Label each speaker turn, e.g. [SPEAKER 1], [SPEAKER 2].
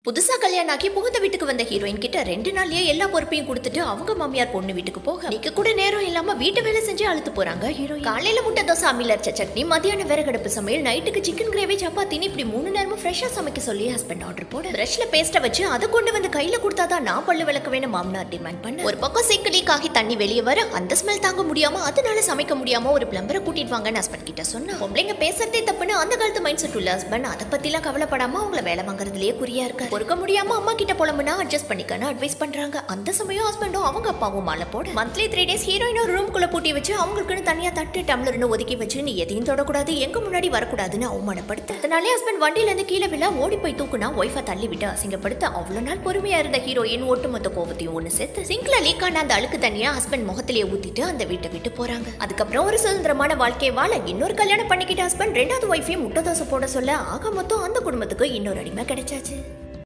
[SPEAKER 1] புதுசா கல்யாணம் ஆகி புகுந்த வீட்டுக்கு வந்த ஹீரோயின் கிட்ட ரெண்டு நாள்லயே எல்லா பொறுப்பையும் கொடுத்துட்டு அவங்க மாமியார் பொண்ணு வீட்டுக்கு போக நிக்க கூட நேரம் இல்லாம வீட்டு வேலை செஞ்சு அழுத்து போறாங்க ஹீரோயின் காலையில முட்டை தோசை அம்மில அரைச்ச சட்னி மதியானம் விறகடுப்பு சமையல் நைட்டுக்கு சிக்கன் கிரேவி சப்பாத்தின்னு இப்படி மூணு நேரமும் ஃப்ரெஷ்ஷா சமைக்க சொல்லி ஹஸ்பண்ட் ஆர்டர் போட பிரஷ்ல பேஸ்ட வச்சு அதை கொண்டு வந்து கையில கொடுத்தாதான் நான் பல்லு விளக்க வேணும் மாமனார் டிமாண்ட் பண்ண ஒரு பக்கம் சிங்க் லீக் ஆகி தண்ணி வெளியே வர அந்த ஸ்மெல் தாங்க முடியாம அதனால சமைக்க முடியாம ஒரு பிளம்பரை கூட்டிட்டு வாங்கன்னு ஹஸ்பண்ட் கிட்ட சொன்னா பொம்பளைங்க பேசுறதே தப்புன்னு அந்த காலத்து மைண்ட் செட் உள்ள ஹஸ்பண்ட் அதை பத்திலாம் கவலைப்படாம அவங்கள வேலை வாங்குறதுலயே குறியா இருக்காரு பொறுக்க முடியாம அம்மா கிட்ட புலம்புனா அட்ஜஸ்ட் பண்ணிக்கன்னு அட்வைஸ் பண்றாங்க அந்த சமயம் ஹஸ்பண்டும் அவங்க அப்பாவும் மாலை போட மந்த்லி த்ரீ டேஸ் ஹீரோயின் ஒரு ரூம்குள்ள பூட்டி வச்சு அவங்களுக்குன்னு தனியா தட்டு டம்ளர்னு ஒதுக்கி வச்சு நீ எதையும் தொடக்கூடாது எங்க முன்னாடி வரக்கூடாதுன்னு அவமானப்படுத்த அதனாலே ஹஸ்பண்ட் வண்டியில இருந்து கீழே விழா ஓடி போய் தூக்குனா ஒய்ஃபை தள்ளி விட்டு அசிங்கப்படுத்த அவ்வளவு நாள் பொறுமையா இருந்த ஹீரோயின் ஒட்டுமொத்த கோபத்தையும் ஒண்ணு சேர்த்து சிங்க்ல லீக் ஆன அந்த அழுக்கு தண்ணியா ஹஸ்பண்ட் முகத்திலேயே ஊத்திட்டு அந்த வீட்டை விட்டு போறாங்க அதுக்கப்புறம் ஒரு சுதந்திரமான வாழ்க்கையை வாழ இன்னொரு கல்யாணம் பண்ணிக்கிட்ட ஹஸ்பண்ட் ரெண்டாவது ஒய்ஃபையும் முட்டை தோசை போட சொல்ல ஆக மொத்தம் அந்த குடும்பத்துக்கு இன்னொரு அடிமை கிடைச்சாச்சு